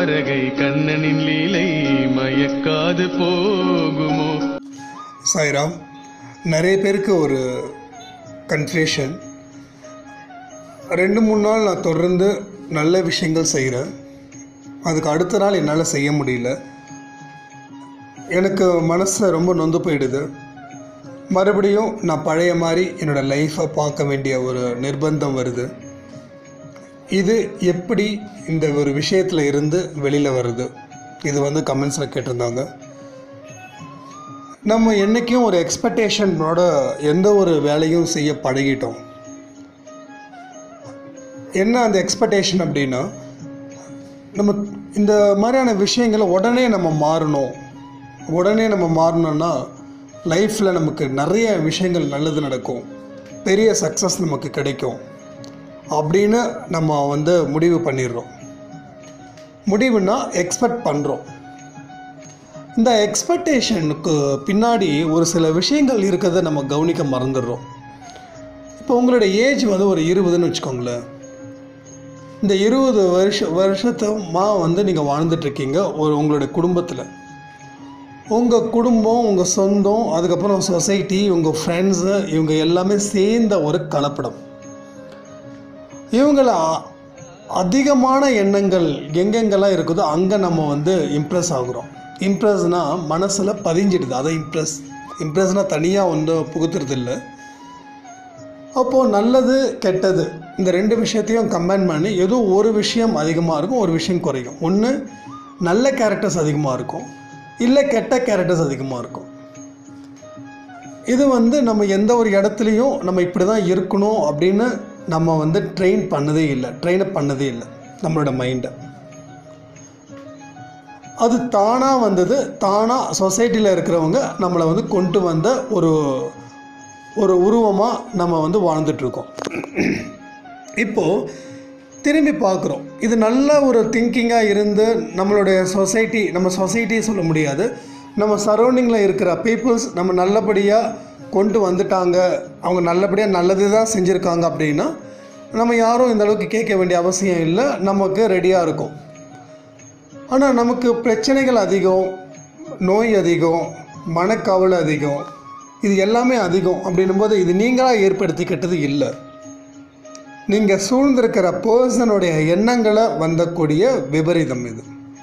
தாரகை கண்ணனின் லீலை மயக்காது போகுமோ சாய்ராம் நிறைய பேருக்கு ஒரு கன்ஃபியூஷன் ரெண்டு மூணு நாள் நான் தொடர்ந்து நல்ல விஷயங்கள் செய்கிறேன் அதுக்கு அடுத்த நாள் என்னால் செய்ய முடியல எனக்கு மனசை ரொம்ப நொந்து போயிடுது மறுபடியும் நான் பழைய மாதிரி என்னோடய லைஃப்பை பார்க்க வேண்டிய ஒரு நிர்பந்தம் வருது இது எப்படி இந்த ஒரு விஷயத்தில் இருந்து வெளியில் வருது இது வந்து கமெண்ட்ஸில் கேட்டிருந்தாங்க நம்ம என்றைக்கும் ஒரு எக்ஸ்பெக்டேஷனோட எந்த ஒரு வேலையும் செய்ய பழகிட்டோம் என்ன அந்த எக்ஸ்பெக்டேஷன் அப்படின்னா நம்ம இந்த மாதிரியான விஷயங்களை உடனே நம்ம மாறணும் உடனே நம்ம மாறணும்னா லைஃப்பில் நமக்கு நிறைய விஷயங்கள் நல்லது நடக்கும் பெரிய சக்ஸஸ் நமக்கு கிடைக்கும் அப்படின்னு நம்ம வந்து முடிவு பண்ணிடுறோம் முடிவுனா எக்ஸ்பெக்ட் பண்ணுறோம் இந்த எக்ஸ்பெக்டேஷனுக்கு பின்னாடி ஒரு சில விஷயங்கள் இருக்கிறத நம்ம கவனிக்க மறந்துடுறோம் இப்போ உங்களுடைய ஏஜ் வந்து ஒரு இருபதுன்னு வச்சுக்கோங்களேன் இந்த இருபது வருஷ வருஷத்தமா வந்து நீங்கள் வாழ்ந்துட்டுருக்கீங்க ஒரு உங்களுடைய குடும்பத்தில் உங்கள் குடும்பம் உங்கள் சொந்தம் அதுக்கப்புறம் சொசைட்டி உங்கள் ஃப்ரெண்ட்ஸு இவங்க எல்லாமே சேர்ந்த ஒரு கலப்படம் இவங்கள அ- அதிகமான எண்ணங்கள் எங்கெங்கெல்லாம் இருக்குதோ அங்கே நம்ம வந்து இம்ப்ரெஸ் ஆகுறோம் இம்ப்ரெஸ்னால் மனசில் பதிஞ்சிடுது அதை இம்ப்ரெஸ் இம்ப்ரெஸ்னால் தனியாக வந்து புகுத்துறது இல்லை அப்போது நல்லது கெட்டது இந்த ரெண்டு விஷயத்தையும் கம்பைன் பண்ணி ஏதோ ஒரு விஷயம் அதிகமாக இருக்கும் ஒரு விஷயம் குறையும் ஒன்று நல்ல கேரக்டர்ஸ் அதிகமாக இருக்கும் இல்லை கெட்ட கேரக்டர்ஸ் அதிகமாக இருக்கும் இது வந்து நம்ம எந்த ஒரு இடத்துலையும் நம்ம இப்படி தான் இருக்கணும் அப்படின்னு நம்ம வந்து ட்ரெயின் பண்ணதே இல்லை ட்ரெயின் அப் பண்ணதே இல்லை நம்மளோட மைண்டை அது தானாக வந்தது தானாக சொசைட்டியில் இருக்கிறவங்க நம்மளை வந்து கொண்டு வந்த ஒரு ஒரு உருவமாக நம்ம வந்து வாழ்ந்துட்டுருக்கோம் இப்போது திரும்பி பார்க்குறோம் இது நல்ல ஒரு திங்கிங்காக இருந்து நம்மளுடைய சொசைட்டி நம்ம சொசைட்டியை சொல்ல முடியாது நம்ம சரௌண்டிங்கில் இருக்கிற பீப்புள்ஸ் நம்ம நல்லபடியாக கொண்டு வந்துட்டாங்க அவங்க நல்லபடியாக நல்லது தான் செஞ்சுருக்காங்க அப்படின்னா நம்ம யாரும் இந்த அளவுக்கு கேட்க வேண்டிய அவசியம் இல்லை நமக்கு ரெடியாக இருக்கும் ஆனால் நமக்கு பிரச்சனைகள் அதிகம் நோய் அதிகம் மனக்கவலை அதிகம் இது எல்லாமே அதிகம் அப்படின்னும்போது இது நீங்களாக ஏற்படுத்திக்கிட்டது இல்லை நீங்கள் சூழ்ந்திருக்கிற பர்சனுடைய எண்ணங்களை வந்தக்கூடிய விபரீதம் இது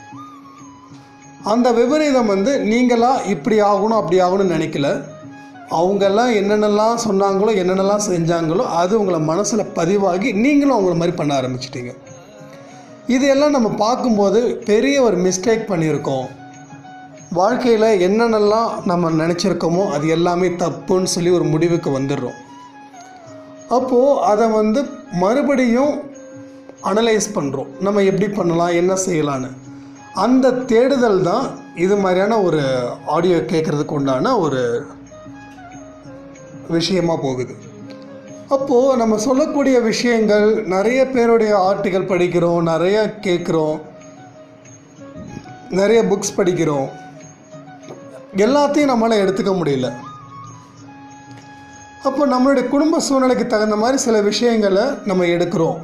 அந்த விபரீதம் வந்து நீங்களா இப்படி ஆகணும் அப்படி ஆகணும்னு நினைக்கல அவங்கெல்லாம் என்னென்னலாம் சொன்னாங்களோ என்னென்னலாம் செஞ்சாங்களோ அது உங்களை மனசில் பதிவாகி நீங்களும் அவங்கள மாதிரி பண்ண ஆரம்பிச்சிட்டீங்க இதையெல்லாம் நம்ம பார்க்கும்போது பெரிய ஒரு மிஸ்டேக் பண்ணியிருக்கோம் வாழ்க்கையில் என்னென்னலாம் நம்ம நினச்சிருக்கோமோ அது எல்லாமே தப்புன்னு சொல்லி ஒரு முடிவுக்கு வந்துடுறோம் அப்போது அதை வந்து மறுபடியும் அனலைஸ் பண்ணுறோம் நம்ம எப்படி பண்ணலாம் என்ன செய்யலான்னு அந்த தேடுதல் தான் இது மாதிரியான ஒரு ஆடியோ கேட்குறதுக்கு உண்டான ஒரு விஷயமா போகுது அப்போது நம்ம சொல்லக்கூடிய விஷயங்கள் நிறைய பேருடைய ஆர்டிக்கல் படிக்கிறோம் நிறைய கேட்குறோம் நிறைய புக்ஸ் படிக்கிறோம் எல்லாத்தையும் நம்மளால் எடுத்துக்க முடியல அப்போ நம்மளுடைய குடும்ப சூழ்நிலைக்கு தகுந்த மாதிரி சில விஷயங்களை நம்ம எடுக்கிறோம்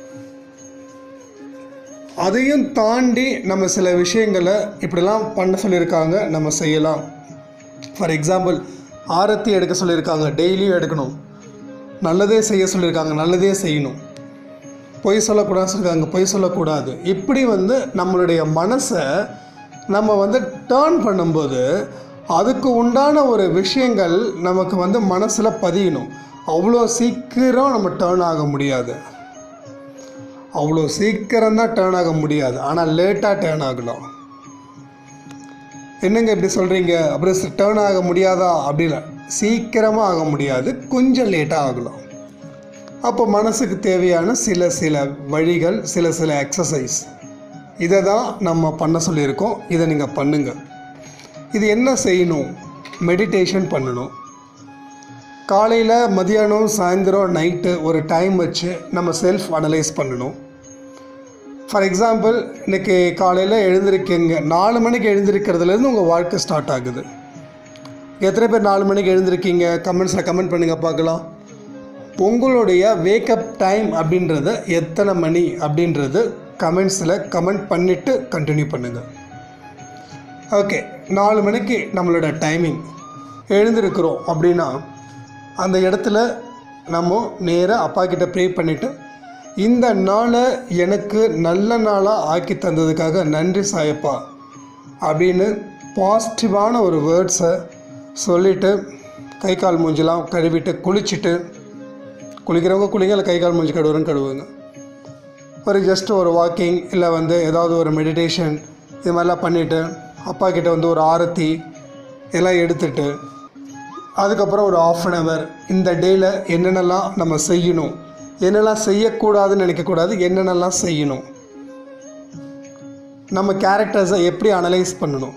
அதையும் தாண்டி நம்ம சில விஷயங்களை இப்படிலாம் பண்ண சொல்லியிருக்காங்க நம்ம செய்யலாம் ஃபார் எக்ஸாம்பிள் ஆரத்தி எடுக்க சொல்லியிருக்காங்க டெய்லியும் எடுக்கணும் நல்லதே செய்ய சொல்லியிருக்காங்க நல்லதே செய்யணும் பொய் சொல்லக்கூடாதுன்னு சொல்லியிருக்காங்க பொய் சொல்லக்கூடாது இப்படி வந்து நம்மளுடைய மனசை நம்ம வந்து டேர்ன் பண்ணும்போது அதுக்கு உண்டான ஒரு விஷயங்கள் நமக்கு வந்து மனசில் பதியணும் அவ்வளோ சீக்கிரம் நம்ம டேர்ன் ஆக முடியாது அவ்வளோ சீக்கிரம் தான் டேர்ன் ஆக முடியாது ஆனால் லேட்டாக டேர்ன் ஆகலாம் என்னங்க இப்படி சொல்கிறீங்க அப்புறம் டேர்ன் ஆக முடியாதா அப்படின்னா சீக்கிரமாக ஆக முடியாது கொஞ்சம் லேட்டாக ஆகலாம் அப்போ மனசுக்கு தேவையான சில சில வழிகள் சில சில எக்ஸசைஸ் இதை தான் நம்ம பண்ண சொல்லியிருக்கோம் இதை நீங்கள் பண்ணுங்கள் இது என்ன செய்யணும் மெடிடேஷன் பண்ணணும் காலையில் மதியானம் சாயந்தரம் நைட்டு ஒரு டைம் வச்சு நம்ம செல்ஃப் அனலைஸ் பண்ணணும் ஃபார் எக்ஸாம்பிள் இன்றைக்கி காலையில் எழுந்திருக்கீங்க நாலு மணிக்கு எழுந்திருக்கிறதுலேருந்து உங்கள் வாழ்க்கை ஸ்டார்ட் ஆகுது எத்தனை பேர் நாலு மணிக்கு எழுந்திருக்கீங்க கமெண்ட்ஸில் கமெண்ட் பண்ணுங்கள் பார்க்கலாம் உங்களுடைய வேக்கப் டைம் அப்படின்றது எத்தனை மணி அப்படின்றது கமெண்ட்ஸில் கமெண்ட் பண்ணிவிட்டு கண்டினியூ பண்ணுங்கள் ஓகே நாலு மணிக்கு நம்மளோட டைமிங் எழுந்திருக்கிறோம் அப்படின்னா அந்த இடத்துல நம்ம நேராக அப்பா கிட்ட ப்ரே பண்ணிவிட்டு இந்த நாளை எனக்கு நல்ல நாளாக ஆக்கி தந்ததுக்காக நன்றி சாயப்பா அப்படின்னு பாசிட்டிவான ஒரு வேர்ட்ஸை சொல்லிவிட்டு கை கால் மூஞ்சிலாம் கழுவிட்டு குளிச்சுட்டு குளிக்கிறவங்க குளிங்க இல்லை கை கால் மூஞ்சி கழுவுறன்னு கழுவுங்க ஒரு ஜஸ்ட் ஒரு வாக்கிங் இல்லை வந்து ஏதாவது ஒரு மெடிடேஷன் இது மாதிரிலாம் பண்ணிவிட்டு அப்பா கிட்ட வந்து ஒரு ஆரத்தி எல்லாம் எடுத்துட்டு அதுக்கப்புறம் ஒரு ஆஃப் அன் ஹவர் இந்த டேயில் என்னென்னலாம் நம்ம செய்யணும் என்னெல்லாம் செய்யக்கூடாதுன்னு நினைக்கக்கூடாது என்னென்னலாம் செய்யணும் நம்ம கேரக்டர்ஸை எப்படி அனலைஸ் பண்ணணும்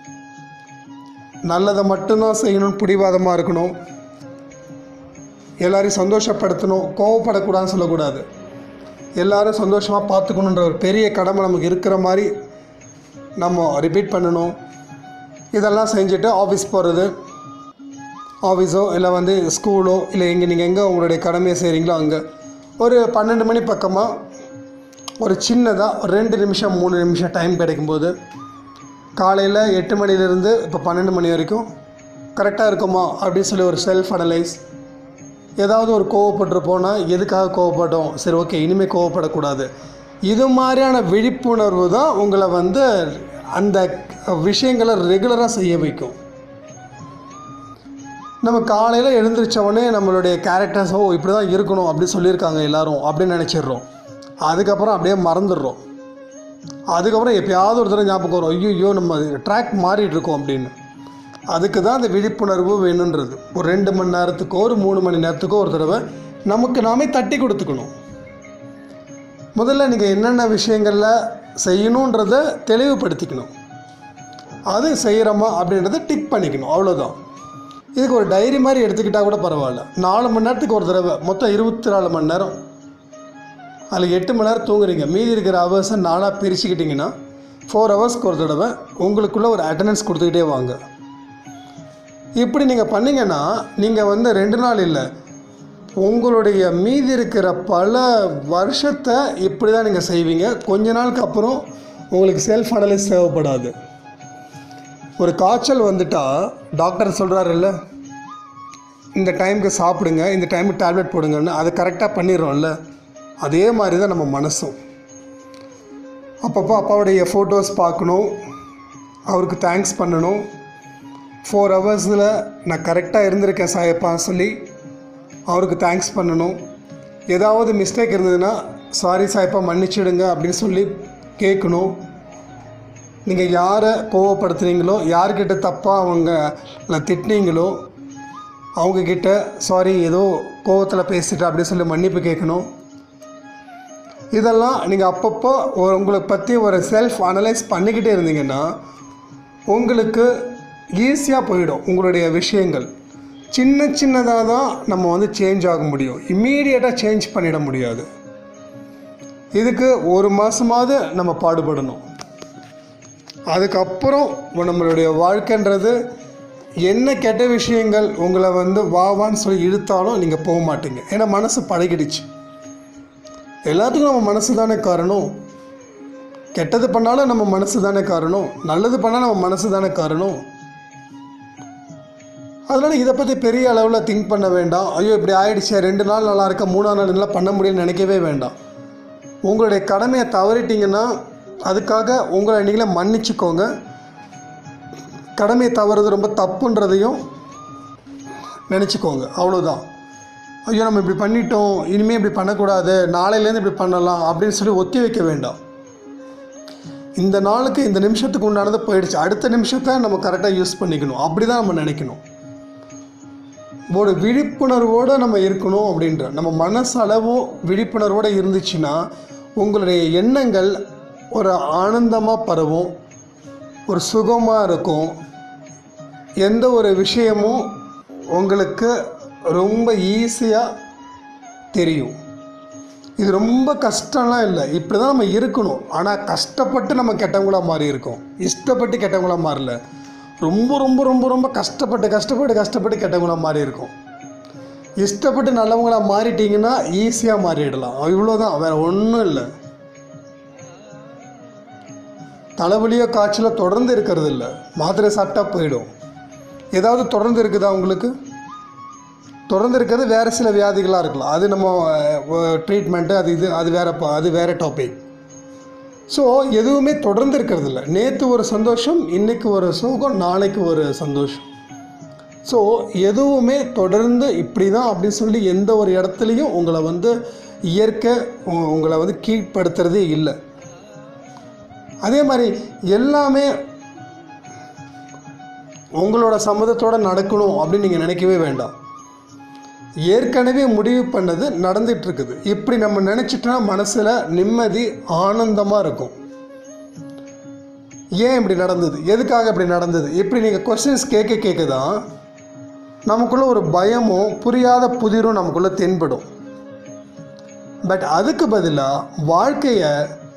நல்லதை மட்டும்தான் செய்யணும்னு பிடிவாதமாக இருக்கணும் எல்லாரையும் சந்தோஷப்படுத்தணும் கோவப்படக்கூடாதுன்னு சொல்லக்கூடாது எல்லாரும் சந்தோஷமாக பார்த்துக்கணுன்ற ஒரு பெரிய கடமை நமக்கு இருக்கிற மாதிரி நம்ம ரிப்பீட் பண்ணணும் இதெல்லாம் செஞ்சுட்டு ஆஃபீஸ் போகிறது ஆஃபீஸோ இல்லை வந்து ஸ்கூலோ இல்லை எங்கே நீங்கள் எங்கே உங்களுடைய கடமையை செய்கிறீங்களோ அங்கே ஒரு பன்னெண்டு மணி பக்கமாக ஒரு சின்னதாக ஒரு ரெண்டு நிமிஷம் மூணு நிமிஷம் டைம் கிடைக்கும்போது காலையில் எட்டு மணிலேருந்து இப்போ பன்னெண்டு மணி வரைக்கும் கரெக்டாக இருக்குமா அப்படின்னு சொல்லி ஒரு செல்ஃப் அனலைஸ் ஏதாவது ஒரு கோவப்பட்டு போனால் எதுக்காக கோவப்பட்டோம் சரி ஓகே இனிமேல் கோவப்படக்கூடாது இது மாதிரியான விழிப்புணர்வு தான் உங்களை வந்து அந்த விஷயங்களை ரெகுலராக செய்ய வைக்கும் நம்ம காலையில் எழுந்திரிச்ச உடனே நம்மளுடைய கேரக்டர்ஸ் ஓ இப்படி தான் இருக்கணும் அப்படி சொல்லியிருக்காங்க எல்லாரும் அப்படின்னு நினச்சிடுறோம் அதுக்கப்புறம் அப்படியே மறந்துடுறோம் அதுக்கப்புறம் எப்பயாவது ஒரு தடவை ஞாபகம் வரும் ஐயோ ஐயோ நம்ம ட்ராக் மாறிட்டு இருக்கோம் அப்படின்னு அதுக்கு தான் அந்த விழிப்புணர்வு வேணுன்றது ஒரு ரெண்டு மணி நேரத்துக்கோ ஒரு மூணு மணி நேரத்துக்கோ ஒரு தடவை நமக்கு நாமே தட்டி கொடுத்துக்கணும் முதல்ல நீங்கள் என்னென்ன விஷயங்களில் செய்யணுன்றதை தெளிவுபடுத்திக்கணும் அது செய்கிறோமா அப்படின்றத டிக் பண்ணிக்கணும் அவ்வளோதான் இதுக்கு ஒரு டைரி மாதிரி எடுத்துக்கிட்டால் கூட பரவாயில்ல நாலு மணி நேரத்துக்கு ஒரு தடவை மொத்தம் இருபத்தி நாலு மணி நேரம் அதில் எட்டு மணி நேரம் தூங்குறீங்க மீதி இருக்கிற ஹவர்ஸை நாளாக பிரிச்சுக்கிட்டிங்கன்னா ஃபோர் ஹவர்ஸ்க்கு ஒரு தடவை உங்களுக்குள்ளே ஒரு அட்டண்டன்ஸ் கொடுத்துக்கிட்டே வாங்க இப்படி நீங்கள் பண்ணீங்கன்னா நீங்கள் வந்து ரெண்டு நாள் இல்லை உங்களுடைய மீதி இருக்கிற பல வருஷத்தை இப்படி தான் நீங்கள் செய்வீங்க கொஞ்ச நாளுக்கு அப்புறம் உங்களுக்கு செல்ஃப் அனலைஸ் தேவைப்படாது ஒரு காய்ச்சல் வந்துட்டால் டாக்டர் சொல்கிறாருல்ல இந்த டைமுக்கு சாப்பிடுங்க இந்த டைமுக்கு டேப்லெட் போடுங்கன்னு அதை கரெக்டாக பண்ணிடுறோம்ல அதே மாதிரி தான் நம்ம மனசும் அப்பப்போ அப்பாவுடைய ஃபோட்டோஸ் பார்க்கணும் அவருக்கு தேங்க்ஸ் பண்ணணும் ஃபோர் ஹவர்ஸில் நான் கரெக்டாக இருந்திருக்கேன் சாயப்பா சொல்லி அவருக்கு தேங்க்ஸ் பண்ணணும் ஏதாவது மிஸ்டேக் இருந்ததுன்னா சாரி சாயப்பா மன்னிச்சிடுங்க அப்படின்னு சொல்லி கேட்கணும் நீங்கள் யாரை கோவப்படுத்துனீங்களோ யார்கிட்ட தப்பாக அவங்க திட்டினீங்களோ அவங்கக்கிட்ட சாரி ஏதோ கோவத்தில் பேசிட்டு அப்படின்னு சொல்லி மன்னிப்பு கேட்கணும் இதெல்லாம் நீங்கள் அப்பப்போ ஒரு உங்களை பற்றி ஒரு செல்ஃப் அனலைஸ் பண்ணிக்கிட்டே இருந்தீங்கன்னா உங்களுக்கு ஈஸியாக போயிடும் உங்களுடைய விஷயங்கள் சின்ன சின்னதாக தான் நம்ம வந்து சேஞ்ச் ஆக முடியும் இம்மீடியட்டாக சேஞ்ச் பண்ணிட முடியாது இதுக்கு ஒரு மாதமாவது நம்ம பாடுபடணும் அதுக்கப்புறம் நம்மளுடைய வாழ்க்கைன்றது என்ன கெட்ட விஷயங்கள் உங்களை வந்து வா வான்னு சொல்லி இழுத்தாலும் நீங்கள் போக மாட்டீங்க ஏன்னா மனசு பழகிடுச்சு எல்லாத்துக்கும் நம்ம மனசு தானே காரணம் கெட்டது பண்ணாலும் நம்ம மனசு தானே காரணம் நல்லது பண்ணால் நம்ம மனசு தானே காரணம் அதனால் இதை பற்றி பெரிய அளவில் திங்க் பண்ண வேண்டாம் ஐயோ இப்படி ஆயிடுச்சு ரெண்டு நாள் நல்லா இருக்க மூணாவது நாள் நல்லா பண்ண முடியும்னு நினைக்கவே வேண்டாம் உங்களுடைய கடமையை தவறிட்டீங்கன்னா அதுக்காக உங்களை நீங்களே மன்னிச்சுக்கோங்க கடமையை தவறுது ரொம்ப தப்புன்றதையும் நினச்சிக்கோங்க அவ்வளோதான் ஐயோ நம்ம இப்படி பண்ணிட்டோம் இனிமேல் இப்படி பண்ணக்கூடாது நாளையிலேருந்து இப்படி பண்ணலாம் அப்படின்னு சொல்லி ஒத்தி வைக்க வேண்டாம் இந்த நாளுக்கு இந்த நிமிஷத்துக்கு உண்டானது போயிடுச்சு அடுத்த நிமிஷத்தை நம்ம கரெக்டாக யூஸ் பண்ணிக்கணும் அப்படி தான் நம்ம நினைக்கணும் ஒரு விழிப்புணர்வோடு நம்ம இருக்கணும் அப்படின்ற நம்ம மனசளவும் விழிப்புணர்வோடு இருந்துச்சுன்னா உங்களுடைய எண்ணங்கள் ஒரு ஆனந்தமாக பரவும் ஒரு சுகமாக இருக்கும் எந்த ஒரு விஷயமும் உங்களுக்கு ரொம்ப ஈஸியாக தெரியும் இது ரொம்ப கஷ்டம்லாம் இல்லை இப்படி தான் நம்ம இருக்கணும் ஆனால் கஷ்டப்பட்டு நம்ம கெட்டவங்களாக மாறி இருக்கோம் இஷ்டப்பட்டு கெட்டவங்களாக மாறல ரொம்ப ரொம்ப ரொம்ப ரொம்ப கஷ்டப்பட்டு கஷ்டப்பட்டு கஷ்டப்பட்டு கெட்டவங்களாக மாறி இருக்கும் இஷ்டப்பட்டு நல்லவங்களாக மாறிட்டீங்கன்னா ஈஸியாக மாறிடலாம் இவ்வளோதான் வேறு ஒன்றும் இல்லை தலைவலியோ காய்ச்சலோ தொடர்ந்து இருக்கிறது இல்லை மாத்திரை சாப்பிட்டா போயிடும் ஏதாவது தொடர்ந்து இருக்குதா உங்களுக்கு தொடர்ந்து இருக்கிறது வேறு சில வியாதிகளாக இருக்கலாம் அது நம்ம ட்ரீட்மெண்ட்டு அது இது அது வேற ப- அது வேறு டாபிக் ஸோ எதுவுமே தொடர்ந்து இருக்கிறது இல்லை நேற்று ஒரு சந்தோஷம் இன்னைக்கு ஒரு சோகம் நாளைக்கு ஒரு சந்தோஷம் ஸோ எதுவுமே தொடர்ந்து இப்படி தான் அப்படின்னு சொல்லி எந்த ஒரு இடத்துலையும் உங்களை வந்து இயற்கை உ- உங்களை வந்து கீழ்ப்படுத்துறதே இல்லை அதே மாதிரி எல்லாமே உங்களோட சம்மதத்தோடு நடக்கணும் அப்படின்னு நீங்கள் நினைக்கவே வேண்டாம் ஏற்கனவே முடிவு பண்ணது நடந்துட்டு இருக்குது இப்படி நம்ம நினச்சிட்டோன்னா மனசில் நிம்மதி ஆனந்தமாக இருக்கும் ஏன் இப்படி நடந்தது எதுக்காக இப்படி நடந்தது இப்படி நீங்கள் கொஸ்டின்ஸ் கேட்க கேட்க தான் நமக்குள்ள ஒரு பயமும் புரியாத புதிரும் நமக்குள்ள தென்படும் பட் அதுக்கு பதிலாக வாழ்க்கையை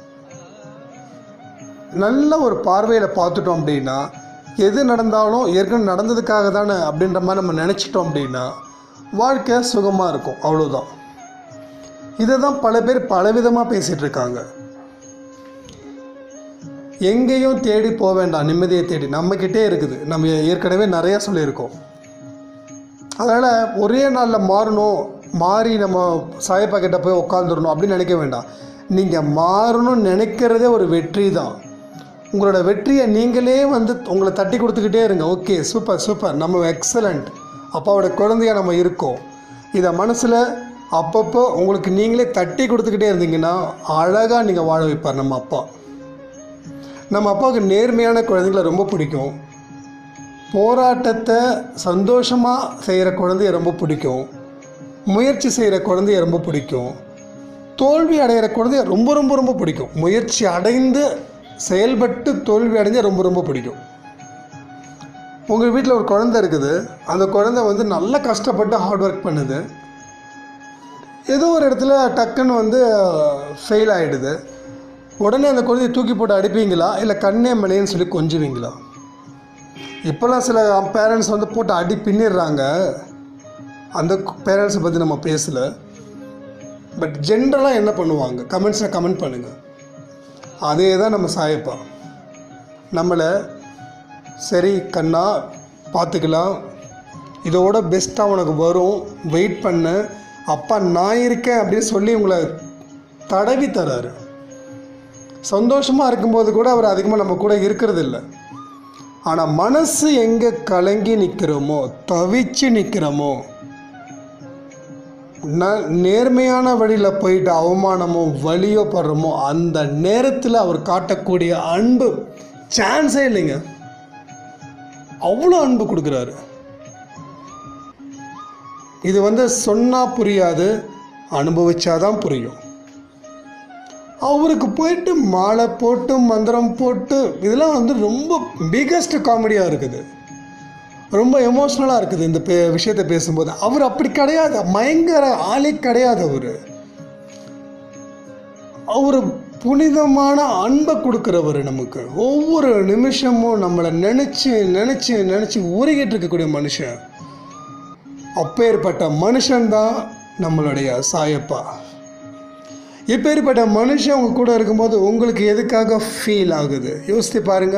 நல்ல ஒரு பார்வையில் பார்த்துட்டோம் அப்படின்னா எது நடந்தாலும் ஏற்கனவே நடந்ததுக்காக தானே அப்படின்ற மாதிரி நம்ம நினச்சிட்டோம் அப்படின்னா வாழ்க்கை சுகமாக இருக்கும் அவ்வளோதான் இதை தான் பல பேர் பலவிதமாக பேசிகிட்டு இருக்காங்க எங்கேயும் தேடி போக வேண்டாம் நிம்மதியை தேடி நம்மக்கிட்டே இருக்குது நம்ம ஏற்கனவே நிறையா சொல்லியிருக்கோம் அதனால் ஒரே நாளில் மாறணும் மாறி நம்ம சாயப்பா கிட்ட போய் உட்காந்துடணும் அப்படின்னு நினைக்க வேண்டாம் நீங்கள் மாறணும்னு நினைக்கிறதே ஒரு வெற்றி தான் உங்களோட வெற்றியை நீங்களே வந்து உங்களை தட்டி கொடுத்துக்கிட்டே இருங்க ஓகே சூப்பர் சூப்பர் நம்ம எக்ஸலண்ட் அப்பாவோட குழந்தையா நம்ம இருக்கோம் இதை மனசில் அப்பப்போ உங்களுக்கு நீங்களே தட்டி கொடுத்துக்கிட்டே இருந்தீங்கன்னா அழகாக நீங்கள் வாழ வைப்பார் நம்ம அப்பா நம்ம அப்பாவுக்கு நேர்மையான குழந்தைகளை ரொம்ப பிடிக்கும் போராட்டத்தை சந்தோஷமாக செய்கிற குழந்தைய ரொம்ப பிடிக்கும் முயற்சி செய்கிற குழந்தைய ரொம்ப பிடிக்கும் தோல்வி அடைகிற குழந்தைய ரொம்ப ரொம்ப ரொம்ப பிடிக்கும் முயற்சி அடைந்து செயல்பட்டு தோல்வி அடைஞ்ச ரொம்ப ரொம்ப பிடிக்கும் உங்கள் வீட்டில் ஒரு குழந்தை இருக்குது அந்த குழந்தை வந்து நல்லா கஷ்டப்பட்டு ஹார்ட் ஒர்க் பண்ணுது ஏதோ ஒரு இடத்துல டக்குன்னு வந்து ஃபெயில் ஆகிடுது உடனே அந்த குழந்தைய தூக்கி போட்டு அடிப்பீங்களா இல்லை கண்ணே மலையன்னு சொல்லி கொஞ்சுவீங்களா இப்போல்லாம் சில பேரண்ட்ஸ் வந்து போட்டு அடி பின்னிடுறாங்க அந்த பேரண்ட்ஸை பற்றி நம்ம பேசலை பட் ஜென்ரலாக என்ன பண்ணுவாங்க கமெண்ட்ஸில் கமெண்ட் பண்ணுங்கள் அதே தான் நம்ம சாயப்பா நம்மளை சரி கண்ணா பார்த்துக்கலாம் இதோட பெஸ்ட்டாக உனக்கு வரும் வெயிட் பண்ணு அப்பா நான் இருக்கேன் அப்படின்னு சொல்லி உங்களை தடவி தராரு சந்தோஷமாக இருக்கும்போது கூட அவர் அதிகமாக நம்ம கூட இருக்கிறது இல்லை ஆனால் மனசு எங்கே கலங்கி நிற்கிறோமோ தவிச்சு நிற்கிறோமோ ந நேர்மையான வழியில் போயிட்டு அவமானமோ வலியோ படுறோமோ அந்த நேரத்தில் அவர் காட்டக்கூடிய அன்பு சான்ஸே இல்லைங்க அவ்வளோ அன்பு கொடுக்குறாரு இது வந்து சொன்னால் புரியாது அனுபவிச்சாதான் புரியும் அவருக்கு போயிட்டு மாலை போட்டு மந்திரம் போட்டு இதெல்லாம் வந்து ரொம்ப பிகஸ்ட் காமெடியாக இருக்குது ரொம்ப எமோஷ்னலாக இருக்குது இந்த பே விஷயத்தை பேசும்போது அவர் அப்படி கிடையாது பயங்கர ஆளே கிடையாது அவர் அவர் புனிதமான அன்பை கொடுக்குறவர் நமக்கு ஒவ்வொரு நிமிஷமும் நம்மளை நினச்சி நினச்சி நினச்சி உருகிட்டு இருக்கக்கூடிய மனுஷன் அப்பேற்பட்ட மனுஷன்தான் நம்மளுடைய சாயப்பா இப்பேற்பட்ட மனுஷன் உங்க கூட இருக்கும்போது உங்களுக்கு எதுக்காக ஃபீல் ஆகுது யோசித்து பாருங்க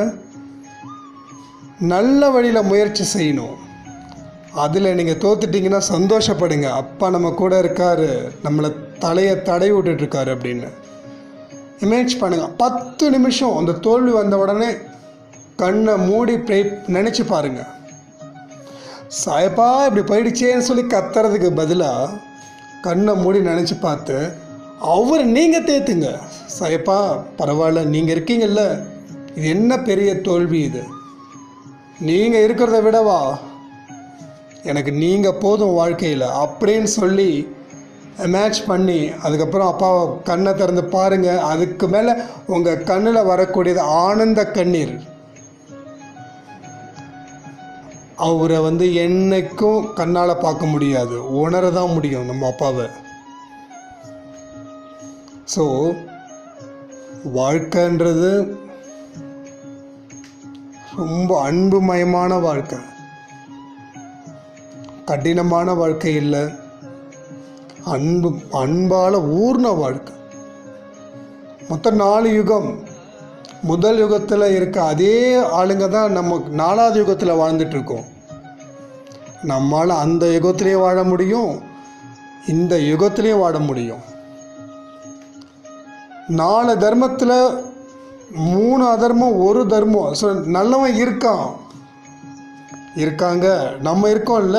நல்ல வழியில் முயற்சி செய்யணும் அதில் நீங்கள் தோத்துட்டீங்கன்னா சந்தோஷப்படுங்க அப்பா நம்ம கூட இருக்காரு நம்மளை தலையை தடை விட்டுட்டு இருக்காரு அப்படின்னு இமேஜ் பண்ணுங்க பத்து நிமிஷம் அந்த தோல்வி வந்த உடனே கண்ணை மூடி ப்ரே நினச்சி பாருங்க சாயப்பா இப்படி போயிடுச்சேன்னு சொல்லி கத்துறதுக்கு பதிலாக கண்ணை மூடி நினச்சி பார்த்து அவர் நீங்கள் தேத்துங்க சாயப்பா பரவாயில்ல நீங்கள் இருக்கீங்கல்ல இது என்ன பெரிய தோல்வி இது நீங்கள் இருக்கிறத விடவா எனக்கு நீங்கள் போதும் வாழ்க்கையில் அப்படின்னு சொல்லி மேட்ச் பண்ணி அதுக்கப்புறம் அப்பாவை கண்ணை திறந்து பாருங்கள் அதுக்கு மேலே உங்கள் கண்ணில் வரக்கூடியது ஆனந்த கண்ணீர் அவரை வந்து என்னைக்கும் கண்ணால் பார்க்க முடியாது உணர தான் முடியும் நம்ம அப்பாவை ஸோ வாழ்க்கைன்றது ரொம்ப அன்புமயமான வாழ்க்கை கடினமான வாழ்க்கை இல்லை அன்பு அன்பால் ஊர்ன வாழ்க்கை மொத்தம் நாலு யுகம் முதல் யுகத்தில் இருக்க அதே ஆளுங்க தான் நம்ம நாலாவது யுகத்தில் வாழ்ந்துட்டு இருக்கோம் நம்மால் அந்த யுகத்திலையும் வாழ முடியும் இந்த யுகத்திலையும் வாழ முடியும் நாலு தர்மத்தில் மூணு அதர்மம் ஒரு தர்மம் ஸோ நல்லவன் இருக்கான் இருக்காங்க நம்ம இருக்கோம்ல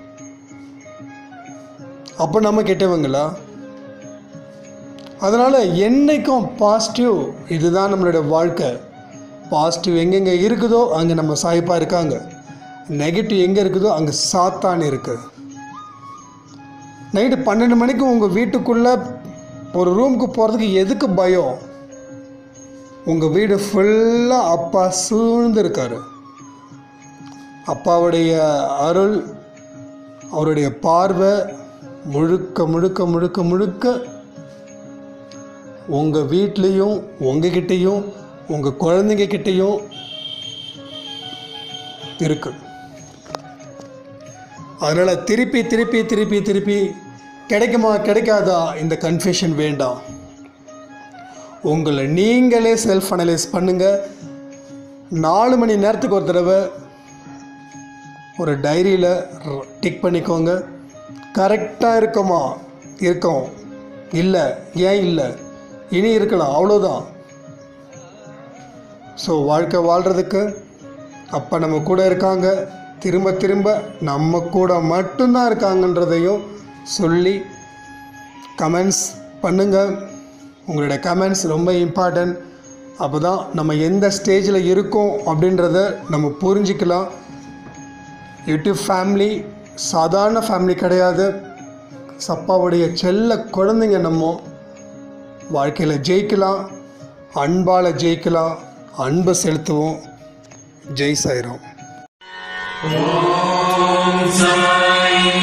அப்போ நம்ம கெட்டவங்களா அதனால் என்னைக்கும் பாசிட்டிவ் இதுதான் நம்மளுடைய வாழ்க்கை பாசிட்டிவ் எங்கெங்கே இருக்குதோ அங்கே நம்ம சாய்ப்பாக இருக்காங்க நெகட்டிவ் எங்கே இருக்குதோ அங்கே சாத்தான் இருக்குது நைட்டு பன்னெண்டு மணிக்கு உங்கள் வீட்டுக்குள்ளே ஒரு ரூமுக்கு போகிறதுக்கு எதுக்கு பயம் உங்கள் வீடு ஃபுல்லாக அப்பா சூழ்ந்து இருக்காரு அப்பாவுடைய அருள் அவருடைய பார்வை முழுக்க முழுக்க முழுக்க முழுக்க உங்கள் வீட்லேயும் உங்ககிட்டேயும் உங்கள் குழந்தைங்க கிட்டேயும் இருக்கு அதனால் திருப்பி திருப்பி திருப்பி திருப்பி கிடைக்குமா கிடைக்காதா இந்த கன்ஃபியூஷன் வேண்டாம் உங்களை நீங்களே செல்ஃப் அனலைஸ் பண்ணுங்கள் நாலு மணி நேரத்துக்கு ஒரு தடவை ஒரு டைரியில் டிக் பண்ணிக்கோங்க கரெக்டாக இருக்குமா இருக்கும் இல்லை ஏன் இல்லை இனி இருக்கலாம் அவ்வளோதான் ஸோ வாழ்க்கை வாழ்கிறதுக்கு அப்போ நம்ம கூட இருக்காங்க திரும்ப திரும்ப நம்ம கூட மட்டும்தான் இருக்காங்கன்றதையும் சொல்லி கமெண்ட்ஸ் பண்ணுங்கள் உங்களுடைய கமெண்ட்ஸ் ரொம்ப இம்பார்ட்டன்ட் அப்போ தான் நம்ம எந்த ஸ்டேஜில் இருக்கோம் அப்படின்றத நம்ம புரிஞ்சிக்கலாம் யூடியூப் ஃபேமிலி சாதாரண ஃபேமிலி கிடையாது சப்பாவுடைய செல்ல குழந்தைங்க நம்ம வாழ்க்கையில் ஜெயிக்கலாம் அன்பால் ஜெயிக்கலாம் அன்பை செலுத்துவோம் ஜெய் சாய்ராம் சாய்